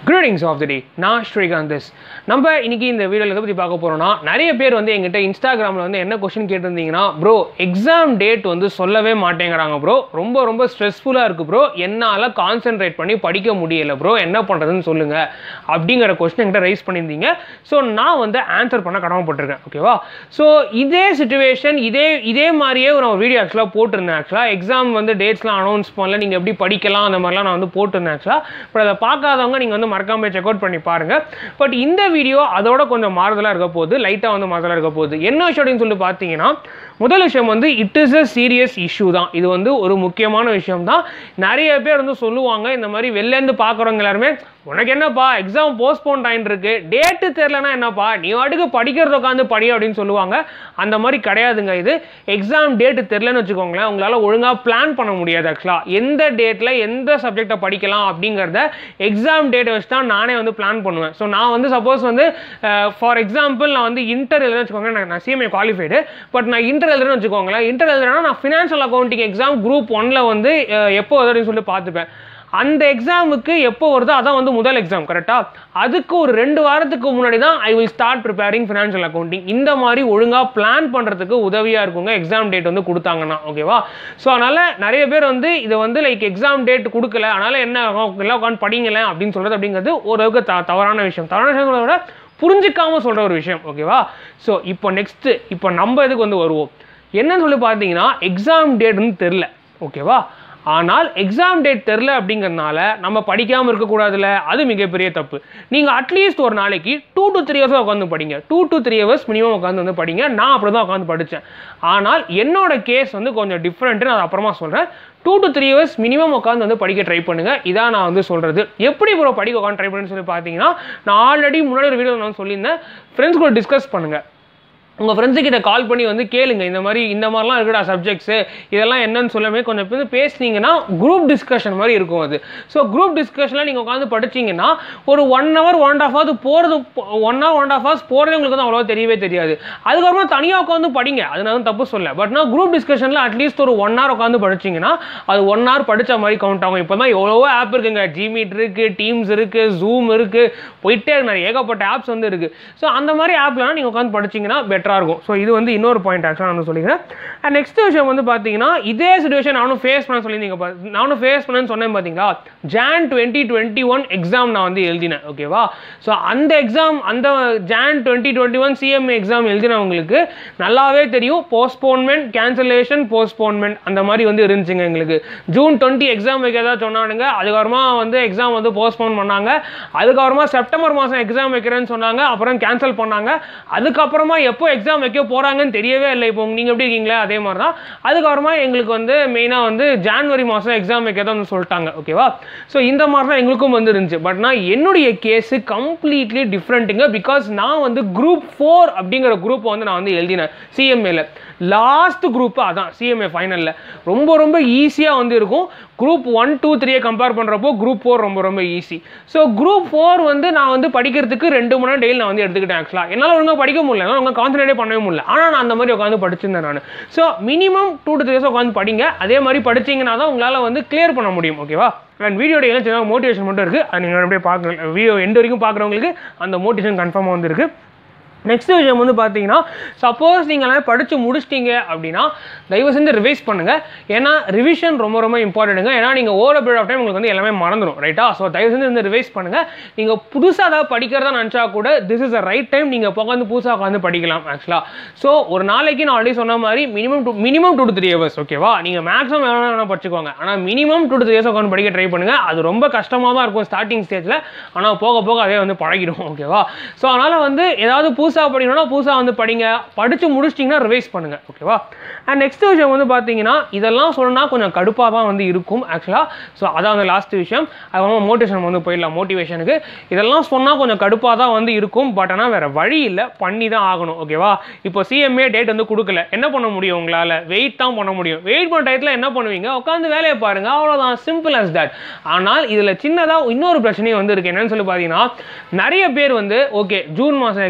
greetings of the டே நான் Srikanth this நம்ம இன்னைக்கு இந்த வீடியோவில் எதை பற்றி பார்க்க போகிறோம்னா நிறைய பேர் வந்து எங்கிட்ட இன்ஸ்டாகிராமில் வந்து என்ன கொஸ்டின் கேட்டிருந்தீங்கன்னா ப்ரோ எக்ஸாம் டேட் வந்து சொல்லவே மாட்டேங்கிறாங்க ப்ரோ ரொம்ப ரொம்ப ஸ்ட்ரெஸ்ஃபுல்லாக இருக்குது ப்ரோ என்னால் கான்சென்ட்ரேட் பண்ணி படிக்க முடியல ப்ரோ என்ன பண்ணுறதுன்னு சொல்லுங்கள் அப்படிங்கிற கொஸ்டின் என்கிட்ட ரைஸ் பண்ணியிருந்தீங்க ஸோ நான் வந்து ஆன்சர் பண்ண கடமைப்பட்டிருக்கேன் ஓகேவா ஸோ இதே சுச்சுவேஷன் இதே இதே மாதிரியே நான் ஒரு வீடியோ ஆக்சுவலாக போட்டிருந்தேன் ஆக்சுவலாக எக்ஸாம் வந்து டேட்ஸ்லாம் அனௌன்ஸ் பண்ணல நீங்கள் எப்படி படிக்கலாம் அந்த மாதிரிலாம் நான் வந்து போட்டிருந்தேன் ஆக்சுவலாக பட் அதை பார்க்காதவங்க நீங்கள் வந்து மறக்காம செக் அவுட் பண்ணி பாருங்கள் பட் இந்த வீடியோ அதோட கொஞ்சம் மாறுதலாக இருக்க போகுது லைட்டாக வந்து மாறுதலாக இருக்க போகுது என்ன விஷயம் அப்படின்னு சொல்லி பார்த்தீங்கன்னா முதல் விஷயம் வந்து it is a serious issue தான் இது வந்து ஒரு முக்கியமான விஷயம் தான் நிறைய பேர் வந்து சொல்லுவாங்க இந்த மாதிரி வெளிலேருந்து பார்க்குறவங்க எல்லாருமே உனக்கு என்னப்பா எக்ஸாம் போஸ்ட்போன் ஆகிட்டு இருக்கு டேட்டு தெரிலனா என்னப்பா நீ வாட்டுக்கு படிக்கிறது உட்காந்து படி அப்படின்னு சொல்லுவாங்க அந்த மாதிரி கிடையாதுங்க இது எக்ஸாம் டேட்டு தெரிலன்னு வச்சுக்கோங்களேன் உங்களால் ஒழுங்காக பிளான் பண்ண முடியாது ஆக்சுவலாக எந்த டேட்டில் எந்த சப்ஜெக்டை படிக்கலாம் அப்படிங்கிறத எக்ஸாம் டேட்டை வச்சு தான் நானே வந்து பிளான் பண்ணுவேன் ஸோ நான் வந்து சப்போஸ் வந்து ஃபார் எக்ஸாம்பிள் நான் வந்து இன்டர் எழுதுன்னு வச்சுக்கோங்க நான் நான் சிஎம்ஏ குவாலிஃபைடு பட் நான் இன்டர் எழுதுன்னு வச்சுக்கோங்களேன் இன்டர் எழுதுனா நான் ஃபினான்ஷியல் அக்கௌண்டிங் எக்ஸாம் குரூப் ஒன்ல வந்து அஹ், எப்போ வருது அப்படின்னு சொல்லி பார்த்துப்பேன் அந்த எக்ஸாமுக்கு எப்போ வருதோ அதான் வந்து முதல் எக்ஸாம் கரெக்டாக அதுக்கு ஒரு ரெண்டு வாரத்துக்கு முன்னாடி தான் I will start preparing financial accounting இந்த மாதிரி ஒழுங்காக பிளான் பண்ணுறதுக்கு உதவியாக இருக்குங்க எக்ஸாம் டேட் வந்து கொடுத்தாங்கன்னா ஓகேவா ஸோ அதனால் நிறைய பேர் வந்து இதை வந்து லைக் எக்ஸாம் டேட் கொடுக்கல அதனால் என்ன ஆகும், எல்லாம் உட்காந்து படிங்களே அப்படின்னு சொல்கிறது அப்படிங்கிறது ஓரளவுக்கு த தவறான விஷயம் தவறான விஷயம் சொல்றதை விட புரிஞ்சுக்காம சொல்கிற ஒரு விஷயம் ஓகேவா ஸோ இப்போ நெக்ஸ்ட்டு இப்போ நம்ம இதுக்கு வந்து வருவோம் என்னன்னு சொல்லி பார்த்தீங்கன்னா எக்ஸாம் டேட்னு தெரில ஓகேவா ஆனால் எக்ஸாம் டேட் தெரில அப்படிங்கிறதுனால நம்ம படிக்காமல் இருக்கக்கூடாதுல்ல அது மிகப்பெரிய தப்பு நீங்கள் அட்லீஸ்ட் ஒரு நாளைக்கு டூ டு த்ரீ ஹவர்ஸ் உட்காந்து படிங்க two to three hours minimum உட்காந்து வந்து படிங்க நான் அப்படி தான் உட்காந்து படித்தேன் ஆனால் என்னோட கேஸ் வந்து கொஞ்சம் டிஃப்ரெண்ட்டு நான் அதை அப்புறமா சொல்கிறேன் two to three hours minimum உட்காந்து வந்து படிக்க ட்ரை பண்ணுங்க இதான் நான் வந்து சொல்கிறது எப்படி ப்ரோ படிக்க உட்காந்து ட்ரை பண்ணுன்னு சொல்லி பார்த்தீங்கன்னா நான் ஆல்ரெடி முன்னாடி ஒரு வீடியோ நான் சொல்லியிருந்தேன் ஃப்ரெண்ட்ஸ் கூட டிஸ்கஸ் பண்ணுங்கள் உங்கள் ஃப்ரெண்ட்ஸு கிட்ட கால் பண்ணி வந்து கேளுங்க இந்த மாதிரி இந்த மாதிரிலாம் இருக்குடா சப்ஜெக்ட்ஸு இதெல்லாம் என்னன்னு சொல்லாமே கொஞ்சம் பேர் பேசுனீங்கன்னா குரூப் டிஸ்கஷன் மாதிரி இருக்கும் அது ஸோ குரூப் டிஸ்கஷனில் நீங்கள் உட்காந்து படிச்சீங்கன்னா ஒரு one hour one half hour போகிறது one hour one half hours போகிறது உங்களுக்கு வந்து அவ்வளோ தெரியவே தெரியாது அதுக்கப்புறமா தனியாக உட்காந்து படிங்க அது நான் வந்து தப்பு சொல்ல பட் நான் குரூப் டிஸ்கஷனில் அட்லீஸ்ட் ஒரு ஒன் ஹவர் உட்காந்து படிச்சீங்கன்னா அது ஒன் ஹவர் படித்த மாதிரி கவுண்ட் ஆகும் இப்போ தான் எவ்வளவோ ஆப் இருக்குங்க ஜிமீட் இருக்குது டீம்ஸ் இருக்குது ஜூம் இருக்குது போயிட்டே இருக்கு நிறைய ஏகப்பட்ட ஆப்ஸ் வந்து இருக்குது ஸோ அந்த மாதிரி ஆப்லாம் நீங்கள் உட்காந்து படிச்சீங்கன்னா பெட்டராக இருக்கும் ஸோ இது வந்து இன்னொரு பாயிண்ட் ஆக்சுவலாக நான் சொல்லிக்கிறேன் அண்ட் நெக்ஸ்ட் விஷயம் வந்து பார்த்தீங்கன்னா இதே சுச்சுவேஷன் நானும் ஃபேஸ் பண்ண சொல்லியிருந்தீங்க பா- நானும் ஃபேஸ் பண்ணேன்னு சொன்னேன் பார்த்தீங்களா Jan twenty twenty one exam நான் வந்து எழுதினேன் ஓகேவா ஸோ அந்த எக்ஸாம் அந்த Jan twenty twenty one CMA exam எழுதினவங்களுக்கு நல்லாவே தெரியும் போஸ்ட்போன்மெண்ட் கேன்சலேஷன் போஸ்ட்போன்மெண்ட் அந்த மாதிரி வந்து இருந்துச்சுங்க எங்களுக்கு ஜூன் டுவெண்ட்டி எக்ஸாம் வைக்கிறதா சொன்னானுங்க அதுக்கப்புறமா வந்து எக்ஸாம் வந்து போஸ்ட்போன் பண்ணாங்க அதுக்கப்புறமா செப்டம்பர் மாதம் எக்ஸாம் வைக்கிறேன்னு சொன்னாங்க அப்புறம் கேன்சல் பண்ணாங்க அதுக்கப்புறமா எப்போ எக்ஸாம் வைக்க போகிறாங்கன்னு தெரியவே இல்லை இப்போ நீங்கள் எப்படி இருக்கீங்களே அதே மாதிரி தான் அதுக்கப்புறமா எங்களுக்கு வந்து மெயினாக வந்து ஜான்வரி மாதம் எக்ஸாம் வைக்கிறதா வந்து சொல்லிட்டாங்க ஓகேவா ஸோ இந்த மாதிரி தான் எங்களுக்கும் வந்து இருந்துச்சு பட் நான் என்னுடைய கேஸு கம்ப்ளீட்லி டிஃப்ரெண்ட்டுங்க பிகாஸ் நான் வந்து குரூப் ஃபோர் அப்படிங்கிற குரூப்பை வந்து நான் வந்து எழுதினேன் சிஎம்ஏல லாஸ்ட் குரூப்பு அதான் சிஎம்ஏ ஃபைனலில் ரொம்ப ரொம்ப ஈஸியாக வந்து இருக்கும் குரூப் ஒன் டூ த்ரீயை கம்பேர் பண்ணுறப்போ குரூப் ஃபோர் ரொம்ப ரொம்ப ஈஸி ஸோ குரூப் ஃபோர் வந்து நான் வந்து படிக்கிறதுக்கு ரெண்டு மணி நேரம் டெய்லி நான் வந்து எடுத்துக்கிட்டேன் ஆக்சுவலாக என்னால் ஒழுங்காக படிக்க முடியல என்னால் ஒழுங்காக கான்சன்ட்ரேட்டே பண்ணவே முடியல ஆனால் நான் அந்த மாதிரி உட்காந்து படிச்சிருந்தேன் நான் so minimum two to three days உட்காந்து படிங்க அதே மாதிரி படிச்சீங்கன்னா தான் உங்களால் வந்து கிளியர் பண்ண முடியும் ஓகேவா அண்ட் வீடியோட என்ன சின்ன மோட்டிவேஷன் மட்டும் இருக்குது அது நீங்கள் அப்படியே பார்க்க வீடியோ எண்டு வரைக்கும் பார்க்குறவங்களுக்கு அந்த மோட்டிவேஷன் கன்ஃபார்மாக வந்து இருக்குது நெக்ஸ்ட் விஷயம் வந்து பார்த்தீங்கன்னா சப்போஸ் நீங்கள் எல்லாமே படித்து முடிச்சிட்டீங்க அப்படின்னா தயவு செஞ்சு ரிவைஸ் பண்ணுங்கள் ஏன்னா ரிவிஷன் ரொம்ப ரொம்ப இம்பார்ட்டன்ட்டுங்க ஏன்னா நீங்கள் ஓவர் பீரியட் ஆஃப் டைம் உங்களுக்கு வந்து எல்லாமே மறந்துடும் ரைட்டா ஸோ தயவு செஞ்சு இந்த ரிவைஸ் பண்ணுங்கள் நீங்கள் புதுசாக ஏதாவது படிக்கிறதா நினச்சா கூட this is a right time நீங்கள் உட்காந்து புதுசாக உட்காந்து படிக்கலாம் ஆக்சுவலாக ஸோ ஒரு நாளைக்கு நான் ஆல்ரெடி சொன்ன மாதிரி minimum two minimum two to three hours ஓகேவா நீங்கள் மேக்ஸிமம் எவ்வளோ வேணால் படிச்சுக்கோங்க ஆனால் minimum two to three hours உட்காந்து படிக்க ட்ரை பண்ணுங்கள் அது ரொம்ப கஷ்டமாக தான் இருக்கும் ஸ்டார்டிங் ஸ்டேஜில் ஆனால் போக போக அதே வந்து பழகிடும் ஓகேவா ஸோ அதனால் வந்து ஏதாவது புதுசாக படிக்கணும்னா புதுசாக வந்து படிங்க படித்து முடிச்சிட்டிங்கன்னா ரிவைஸ் பண்ணுங்கள் ஓகேவா அண்ட் நெக்ஸ்ட் விஷயம் வந்து பார்த்தீங்கன்னா இதெல்லாம் சொல்லணும்னா கொஞ்சம் கடுப்பாக தான் வந்து இருக்கும் ஆக்சுவலாக ஸோ அதான் வந்து லாஸ்ட் விஷயம் அதுக்கப்புறமா மோட்டிவேஷன் வந்து போயிடலாம் மோட்டிவேஷனுக்கு இதெல்லாம் சொன்னால் கொஞ்சம் கடுப்பாக தான் வந்து இருக்கும் பட் ஆனால் வேறு வழி இல்லை பண்ணி தான் ஆகணும் ஓகேவா இப்போ சிஎம்ஏ டேட் வந்து கொடுக்கல என்ன பண்ண முடியும் உங்களால் வெயிட் தான் பண்ண முடியும் வெயிட் பண்ண டயத்தில் என்ன பண்ணுவீங்க உட்காந்து வேலையை பாருங்கள் அவ்வளோதான் சிம்பிள் as that ஆனால் இதில் சின்னதாக இன்னொரு பிரச்சனையும் வந்து இருக்குது என்னன்னு சொல்லி பார்த்தீங்கன்னா நிறைய பேர் வந்து ஓகே ஜூன் மாதம் எக்ஸாம் நடந்து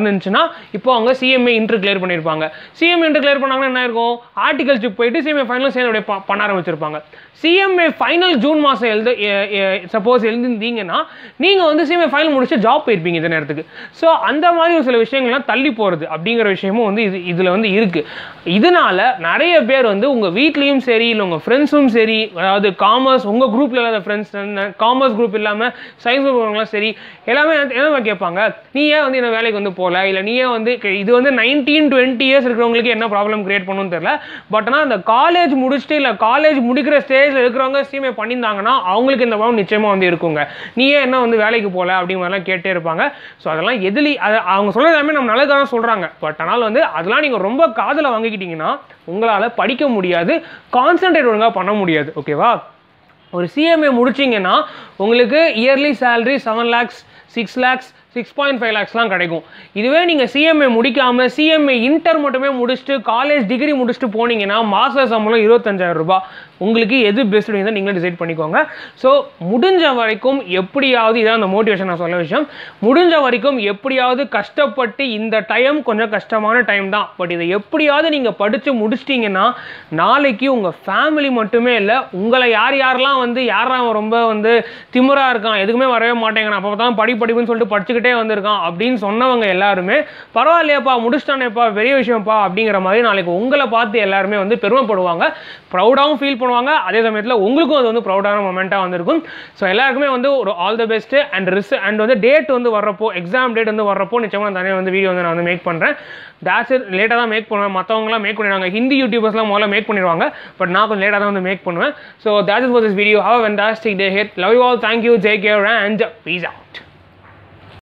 இருந்துச்சுன்னா இப்போ அவங்க சிஎம்ஏ இன்டர் கிளியர் பண்ணியிருப்பாங்க சிஎம்ஏ இன்டர் கிளியர் பண்ணாங்கன்னா என்ன இருக்கும் ஆர்டிகல் சிப் போயிட்டு சிஎம்ஏ ஃபைனல் சேர்ந்து அப்படியே ப- பண்ண ஆரம்பிச்சிருப்பாங்க சிஎம்ஏ ஃபைனல் ஜூன் மாதம் எழுத சப்போஸ் எழுந்திருந்தீங்கன்னா நீங்கள் வந்து சிஎம்ஏ ஃபைனல் முடிச்சு ஜாப் போயிருப்பீங்க இந்த நேரத்துக்கு ஸோ அந்த மாதிரி ஒரு சில விஷயங்கள்லாம் தள்ளி போகிறது அப்படிங்கிற விஷயமும் வந்து இது இதில் வந்து இருக்குது இதனால நிறைய பேர் வந்து உங்கள் வீட்லேயும் சரி இல்லை உங்கள் ஃப்ரெண்ட்ஸும் சரி அதாவது காமர்ஸ் உங்கள் குரூப்பில் இல்லாத ஃப்ரெண்ட்ஸ் காமர்ஸ் குரூப் இல்லாமல் சயின்ஸ் குரூப் சரி எல்லாமே வந்து என்ன கேட்பாங்க நீ ஏன் வந்து என்ன வேலைக்கு வந்து போகல இல்லை நீ ஏன் வந்து க- இது வந்து நைன்டீன் டுவெண்ட்டி இயர்ஸ் இருக்கிறவங்களுக்கு என்ன ப்ராப்ளம் கிரியேட் பண்ணுன்னு தெரியல பட் ஆனால் அந்த காலேஜ் முடிச்சுட்டு இல்லை காலேஜ் முடிக்கிற ஸ்டேஜில் இருக்கிறவங்க சீமை பண்ணியிருந்தாங்கன்னா அவங்களுக்கு இந்த ப்ராப்ளம் நிச்சயமாக வந்து இருக்குங்க நீ ஏன் என்ன வந்து வேலைக்கு போகல அப்படிங்கிற மாதிரிலாம் கேட்டே இருப்பாங்க ஸோ அதெல்லாம் எதிலி அதை அவங்க சொல்கிறது எல்லாமே நம்ம நல்லதாக தான் சொல்கிறாங்க பட் ஆனால் வந்து அதெல்லாம் நீங்கள் ரொம்ப காதில் வாங்கிக்கிட்டீங்கன்னா உங்களால் படிக்க முடியாது கான்சென்ட்ரேட் ஒழுங்காக பண்ண முடியாது ஓகேவா ஒரு சிஎம்ஏ முடிச்சிங்கன்னா உங்களுக்கு yearly salary seven lakhs six lakhs six point five லேக்ஸ்லாம் கிடைக்கும் இதுவே நீங்கள் சிஎம்ஏ முடிக்காமல் சிஎம்ஏ இன்டர் மட்டுமே முடிச்சுட்டு காலேஜ் டிகிரி முடிச்சுட்டு போனீங்கன்னா மாத சம்பளம் இருபத்தஞ்சாயிரம் ரூபாய் உங்களுக்கு எது பெஸ்ட் தான் நீங்களே டிசைட் பண்ணிக்கோங்க ஸோ முடிஞ்ச வரைக்கும் எப்படியாவது இதான் அந்த மோட்டிவேஷன் நான் சொல்ல விஷயம் முடிஞ்ச வரைக்கும் எப்படியாவது கஷ்டப்பட்டு இந்த டைம் கொஞ்சம் கஷ்டமான டைம் தான் பட் இதை எப்படியாவது நீங்கள் படித்து முடிச்சிட்டிங்கன்னா நாளைக்கு உங்கள் ஃபேமிலி மட்டுமே இல்லை உங்களை யார் யாரெல்லாம் வந்து யாரா அவன் ரொம்ப வந்து திமிரா இருக்கான் எதுக்குமே வரவே மாட்டேங்கிறான் அப்போ தான் படி படிப்புன்னு சொல்லிட்டு படிச்சுக்கிட்டே வந்திருக்கான் அப்படின்னு சொன்னவங்க எல்லாருமே பரவாயில்லையாப்பா முடிச்சிட்டானேப்பா பெரிய விஷயம்ப்பா அப்படிங்கிற மாதிரி நாளைக்கு உங்களை பார்த்து எல்லாருமே வந்து பெருமைப்படுவாங்க ப்ரௌடாகவும் ஃபீல் பண்ணுவாங்க அதே சமயத்தில் உங்களுக்கும் அது வந்து ப்ரௌடான மொமெண்ட்டாக வந்திருக்கும் ஸோ எல்லாருக்குமே வந்து ஒரு ஆல் த பெஸ்ட்டு அண்ட் ரிஸ் அண்ட் வந்து டேட் வந்து வர்றப்போ எக்ஸாம் டேட் வந்து வர்றப்போ நிச்சயமாக நான் தனியாக வந்து வீடியோ வந்து நான் வந்து மேக் பண்ணுறேன் டேட்ஸ் லேட்டாக தான் மேக் பண்ணுவேன் மற்றவங்களாம் மேக் பண்ணிடுவாங்க ஹிந்தி யூடியூபர்ஸ்லாம் முதல்ல மேக் பண்ணிடுவாங்க பட் நான் கொஞ்சம் லேட்டாக தான் வந்து மேக் பண்ணுவேன் so that is for this video have fantastic day ahead love you all thank you ஜே கேர் அண்ட் பீஸ் அவுட்